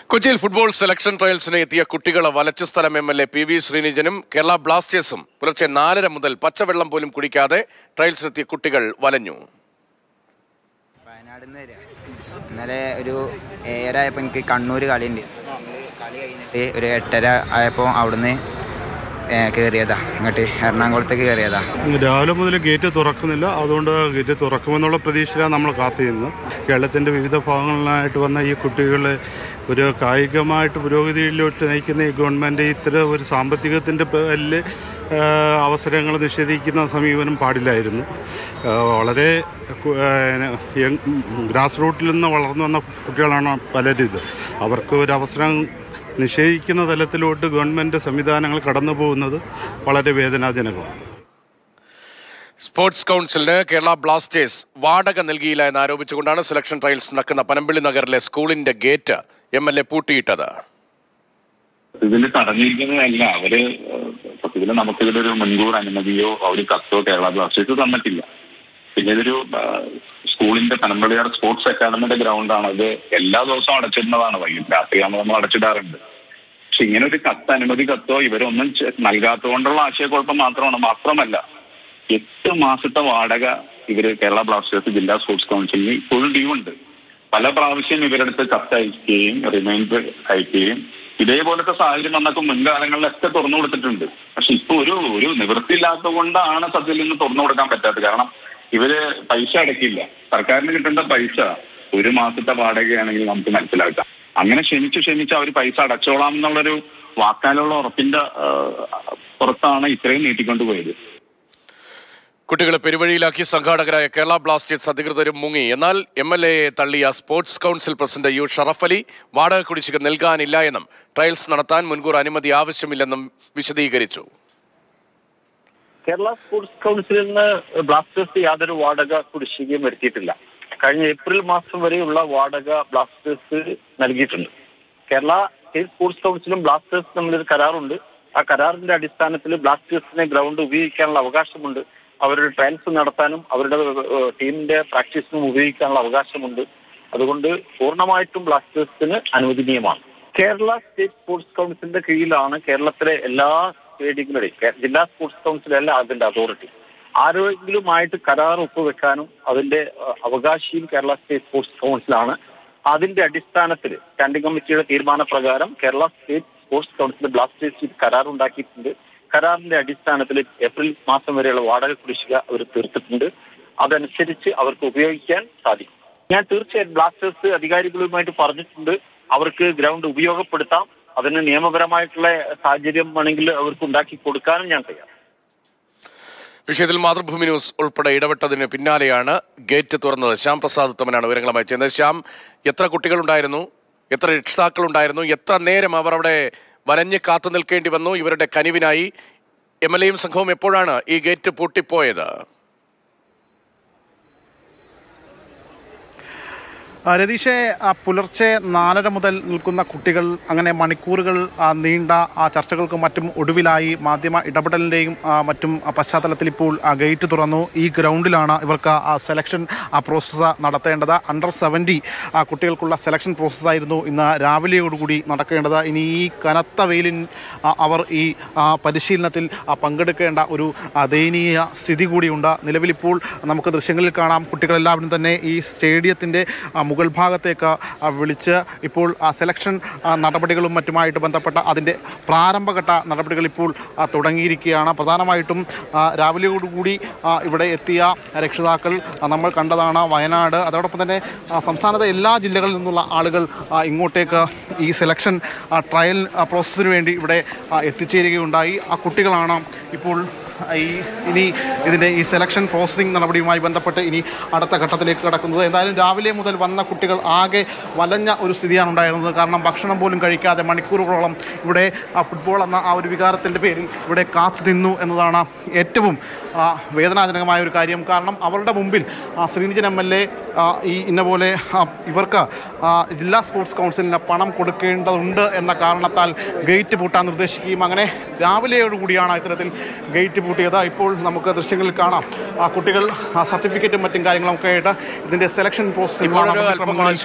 കൊച്ചിയിൽ football selection ട്രയൽസിന് എത്തിയ കുട്ടികളെ വലച്ചു സ്ഥലം M L A P V ശ്രീനിജനും കേരള ബ്ലാസ്റ്റേഴ്സും പുലർച്ചെ നാലര മുതൽ പച്ചവെള്ളം പോലും കുടിക്കാതെ ട്രയൽസിനെത്തിയ കുട്ടികൾ വലഞ്ഞു വയനാട് നിന്ന് വരിക ഇന്നലെ ഒരു ഏഴരായപ്പോൾ എനിക്ക് കണ്ണൂർ കളിയുണ്ട് കളി കഴിഞ്ഞിട്ട് ഒരു എട്ടര ആയപ്പോൾ അവിടുന്ന് കയറിയതാ ഇങ്ങോട്ട് എറണാകുളത്തേക്ക് കയറിയതാ രാവിലെ മുതൽ ഗേറ്റ് തുറക്കുന്നില്ല അതുകൊണ്ട് ഗേറ്റ് തുറക്കുമെന്നുള്ള പ്രതീക്ഷയിലാണ് നമ്മൾ കാത്തിരുന്നത് കേരളത്തിൻ്റെ വിവിധ ഭാഗങ്ങളിലായിട്ട് വന്ന ഈ കുട്ടികളെ ഒരു കായികമായിട്ട് പുരോഗതിയിലോട്ട് നയിക്കുന്ന ഈ ഗവൺമെൻറ് ഇത്തരം ഒരു സാമ്പത്തികത്തിൻ്റെ പേരിൽ അവസരങ്ങൾ നിഷേധിക്കുന്ന സമീപനം പാടില്ലായിരുന്നു ആ, വളരെ കു- ആ, യങ് ഗ്രാസ് റൂട്ടിൽ നിന്ന് വളർന്നു വന്ന കുട്ടികളാണ് പലരും ഇത് അവർക്ക് ഒരു അവസരം നിഷേധിക്കുന്ന തലത്തിലോട്ട് ഗവൺമെൻറ് സംവിധാനങ്ങൾ കടന്നു പോകുന്നത് വളരെ വേദനാജനകമാണ് സ്പോർട്സ് കൗൺസിലിന് കേരള ബ്ലാസ്റ്റേഴ്സ് വാടക നൽകിയില്ല എന്ന് ആരോപിച്ചുകൊണ്ടാണ് സെലക്ഷൻ ട്രയൽസ് നടക്കുന്ന പനമ്പിള്ളി നഗറിലെ സ്കൂളിന്റെ ഗേറ്റ് എം എൽ എ പൂട്ടിയിട്ടത് ഇതിന് തടഞ്ഞിരിക്കുന്നതല്ല അവര് ഏഹ്, സത്യത്തിൽ നമുക്കിതിലൊരു മുൻകൂർ അനുമതിയോ ഒരു കത്തോ കേരള ബ്ലാസ്റ്റേഴ്സ് തന്നിട്ടില്ല പിന്നെ ഇതൊരു ഏഹ്, സ്കൂളിന്റെ പനമ്പള്ളിയാർ സ്പോർട്സ് അക്കാദമിയുടെ ഗ്രൗണ്ടാണ് അത് എല്ലാ ദിവസവും അടച്ചിടുന്നതാണ് വൈകിട്ട് രാത്രിയാകുമ്പോൾ നമ്മൾ അടച്ചിടാറുണ്ട് പക്ഷെ ഇങ്ങനെ ഒരു കത്ത് അനുമതി കത്തോ ഇവരൊന്നും ചെ- നൽകാത്തതുകൊണ്ടുള്ള ആശയക്കുഴപ്പം മാത്രമാണ് മാത്രമല്ല എട്ട് മാസത്തെ വാടക ഇവര് കേരള ബ്ലാസ്റ്റേഴ്സ് ജില്ലാ സ്പോർട്സ് കൗൺസിലിന് ഇപ്പോഴും ഡ്യൂ ഉണ്ട് പല പ്രാവശ്യം ഇവരടുത്ത് കത്ത് അയക്കുകയും റിമൈൻഡർ അയക്കുകയും ഇതേപോലത്തെ സാഹചര്യം വന്നൊക്കെ മുൻകാലങ്ങളിലൊക്കെ തുറന്നു കൊടുത്തിട്ടുണ്ട് പക്ഷെ ഇപ്പൊ ഒരു ഒരു നിവൃത്തിയില്ലാത്തത് കൊണ്ടാണ് സത്യത്തിൽ നിന്ന് തുറന്നു കൊടുക്കാൻ പറ്റാത്തത് കാരണം ഇവര് പൈസ അടയ്ക്കില്ല സർക്കാരിന് കിട്ടേണ്ട പൈസ ഒരു മാസത്തെ വാടകയാണെങ്കിൽ നമുക്ക് മനസ്സിലാക്കാം അങ്ങനെ ക്ഷമിച്ച് ക്ഷമിച്ച് അവർ പൈസ അടച്ചോളാം എന്നുള്ളൊരു വാക്കാലുള്ള ഉറപ്പിന്റെ ആ, പുറത്താണ് ഇത്രയും നീട്ടിക്കൊണ്ടുപോയത് കുട്ടികളെ പെരുവഴിയിലാക്കി സംഘാടകരായ കേരള ബ്ലാസ്റ്റേഴ്സ് അധികൃതരും മുങ്ങി എന്നാൽ എം എൽ എയെ തള്ളിയ sports council president U Sharaf Ali വാടക കുടിശ്ശിക നൽകാനില്ല എന്നും ട്രയൽസ് നടത്താൻ മുൻകൂർ അനുമതി ആവശ്യമില്ലെന്നും വിശദീകരിച്ചു കേരള സ്പോർട്സ് കൗൺസിലിൽ നിന്ന് ബ്ലാസ്റ്റേഴ്സ് യാതൊരു വാടക കുടിശ്ശികയും വരുത്തിയിട്ടില്ല കഴിഞ്ഞ ഏപ്രിൽ മാസം വരെയുള്ള വാടക ബ്ലാസ്റ്റേഴ്സ് നൽകിയിട്ടുണ്ട് കേരള സ്റ്റേറ്റ് സ്പോർട്സ് കൗൺസിലും ബ്ലാസ്റ്റേഴ്സ് തമ്മിലൊരു കരാറുണ്ട് ആ കരാറിന്റെ അടിസ്ഥാനത്തിൽ ബ്ലാസ്റ്റേഴ്സിനെ ഗ്രൗണ്ട് ഉപയോഗിക്കാനുള്ള അവകാശമുണ്ട് അവരുടെ ട്രയൽസ് നടത്താനും അവരുടെ ഏഹ്, ടീമിന്റെ പ്രാക്ടീസിനും ഉപയോഗിക്കാനുള്ള അവകാശമുണ്ട് അതുകൊണ്ട് പൂർണ്ണമായിട്ടും ബ്ലാസ്റ്റേഴ്സിന് അനുവദനീയമാണ് കേരള സ്റ്റേറ്റ് സ്പോർട്സ് കൗൺസിലിന്റെ കീഴിലാണ് കേരളത്തിലെ എല്ലാ സ്റ്റേഡിയങ്ങളുടെയും കേ- ജില്ലാ സ്പോർട്സ് കൗൺസിലല്ല അതിന്റെ അതോറിറ്റി ആരോഗ്യങ്ങളുമായിട്ട് കരാർ ഒപ്പുവെക്കാനും അതിന്റെ ഏഹ്, അവകാശിയും കേരള സ്റ്റേറ്റ് സ്പോർട്സ് കൗൺസിലാണ് അതിന്റെ അടിസ്ഥാനത്തിൽ സ്റ്റാൻഡിംഗ് കമ്മിറ്റിയുടെ തീരുമാനപ്രകാരം Kerala state sports council Blasters കരാർ ഉണ്ടാക്കിയിട്ടുണ്ട് കരാറിന്റെ അടിസ്ഥാനത്തിൽ ഏപ്രിൽ മാസം വരെയുള്ള വാടക കുടിശ്ശിക അവർ തീർത്തിട്ടുണ്ട് അതനുസരിച്ച് അവർക്ക് ഉപയോഗിക്കാൻ സാധിക്കും ഞാൻ തീർച്ചയായും ബ്ലാസ്റ്റേഴ്സ് അധികാരികളുമായിട്ട് പറഞ്ഞിട്ടുണ്ട് അവർക്ക് ഗ്രൗണ്ട് ഉപയോഗപ്പെടുത്താം അതിന് നിയമപരമായിട്ടുള്ള സാഹചര്യം വേണമെങ്കിൽ അവർക്ക് ഉണ്ടാക്കി കൊടുക്കാനും ഞാൻ തയ്യാറാണ് വിഷയത്തിൽ മാതൃഭൂമി ന്യൂസ് ഉൾപ്പെടെ ഇടപെട്ടതിന് പിന്നാലെയാണ് ഗേറ്റ് തുറന്നത് ശ്യാം പ്രസാദ് ഉത്തമനാണ് വിവരങ്ങളുമായി ചെയ്യുന്നത് ശ്യാം എത്ര കുട്ടികളുണ്ടായിരുന്നു എത്ര രക്ഷിതാക്കളുണ്ടായിരുന്നു എത്ര നേരം അവർ അവിടെ വലഞ്ഞ് കാത്തു നിൽക്കേണ്ടി വന്നു ഇവരുടെ കനിവിനായി എം എൽ എയും സംഘവും എപ്പോഴാണ് ഈ ഗേറ്റ് പൂട്ടിപ്പോയത് ആ, രതീഷെ ആ, പുലർച്ചെ നാലര മുതൽ നിൽക്കുന്ന കുട്ടികൾ അങ്ങനെ മണിക്കൂറുകൾ ആ, നീണ്ട ആ ചർച്ചകൾക്കും മറ്റും ഒടുവിലായി മാധ്യമ ഇടപെടലിൻ്റെയും ആ, മറ്റും ആ, പശ്ചാത്തലത്തിൽ ഇപ്പോൾ ആ, ഗേറ്റ് തുറന്നു ഈ ഗ്രൗണ്ടിലാണ് ഇവർക്ക് ആ സെലക്ഷൻ ആ, പ്രോസസ്സ് നടത്തേണ്ടത് അണ്ടർ സെവൻറ്റി കുട്ടികൾക്കുള്ള സെലക്ഷൻ പ്രോസസ്സായിരുന്നു ഇന്ന് രാവിലെയോടുകൂടി നടക്കേണ്ടത് ഇനി ഈ കനത്ത വെയിലിൻ ആ, അവർ ഈ ആ, പരിശീലനത്തിൽ ആ, പങ്കെടുക്കേണ്ട ഒരു ആ, ദയനീയ സ്ഥിതി കൂടിയുണ്ട് നിലവിലിപ്പോൾ നമുക്ക് ദൃശ്യങ്ങളിൽ കാണാം കുട്ടികളെല്ലാവരും തന്നെ ഈ സ്റ്റേഡിയത്തിൻ്റെ ആ, മുകൾ ഭാഗത്തേക്ക് ആ, വിളിച്ച് ഇപ്പോൾ ആ സെലക്ഷൻ ആ, നടപടികളും മറ്റുമായിട്ട് ബന്ധപ്പെട്ട അതിൻ്റെ പ്രാരംഭഘട്ട നടപടികൾ ഇപ്പോൾ ആ, തുടങ്ങിയിരിക്കുകയാണ് പ്രധാനമായിട്ടും ആ, രാവിലെയോടുകൂടി ആ, ഇവിടെ എത്തിയ രക്ഷിതാക്കൾ ആ, നമ്മൾ കണ്ടതാണ് വയനാട് അതോടൊപ്പം തന്നെ ആ, സംസ്ഥാനത്തെ എല്ലാ ജില്ലകളിൽ നിന്നുള്ള ആളുകൾ ആ, ഇങ്ങോട്ടേക്ക് ഈ സെലക്ഷൻ ആ, ട്രയൽ ആ, പ്രോസസ്സിന് വേണ്ടി ഇവിടെ ആ, എത്തിച്ചേരുകയുണ്ടായി ആ കുട്ടികളാണ് ഇപ്പോൾ ഈ ഇനി ഇതിൻ്റെ ഈ സെലക്ഷൻ പ്രോസസ്സിംഗ് നടപടിയുമായി ബന്ധപ്പെട്ട് ഇനി അടുത്ത ഘട്ടത്തിലേക്ക് കടക്കുന്നത് എന്തായാലും രാവിലെ മുതൽ വന്ന കുട്ടികൾ ആകെ വലഞ്ഞ ഒരു സ്ഥിതിയാണ് ഉണ്ടായിരുന്നത് കാരണം ഭക്ഷണം പോലും കഴിക്കാതെ മണിക്കൂറുകളോളം ഇവിടെ ആ ഫുട്ബോൾ എന്ന ആ ഒരു വികാരത്തിൻ്റെ പേരിൽ ഇവിടെ കാത്തു നിന്നു എന്നതാണ് ഏറ്റവും ആ, വേദനാജനകമായ ഒരു കാര്യം കാരണം അവരുടെ മുമ്പിൽ ആ, ശ്രീനിജൻ എം എൽ എ ഈ ഇന്ന പോലെ ആ, ഇവർക്ക് ആ, ജില്ലാ സ്പോർട്സ് കൗൺസിലിന് പണം കൊടുക്കേണ്ടതുണ്ട് എന്ന കാരണത്താൽ ഗേറ്റ് പൂട്ടാൻ നിർദ്ദേശിക്കുകയും അങ്ങനെ രാവിലെയോടുകൂടിയാണ് ഇത്തരത്തിൽ ഗേറ്റ് പൂട്ടിയത് ഇപ്പോൾ നമുക്ക് ദൃശ്യങ്ങളിൽ കാണാം ആ കുട്ടികൾ ആ സർട്ടിഫിക്കറ്റും മറ്റും കാര്യങ്ങളൊക്കെ ആയിട്ട് ഇതിൻ്റെ സെലക്ഷൻ ഇപ്പോൾ ഒരു അല്പം പ്രോസസ്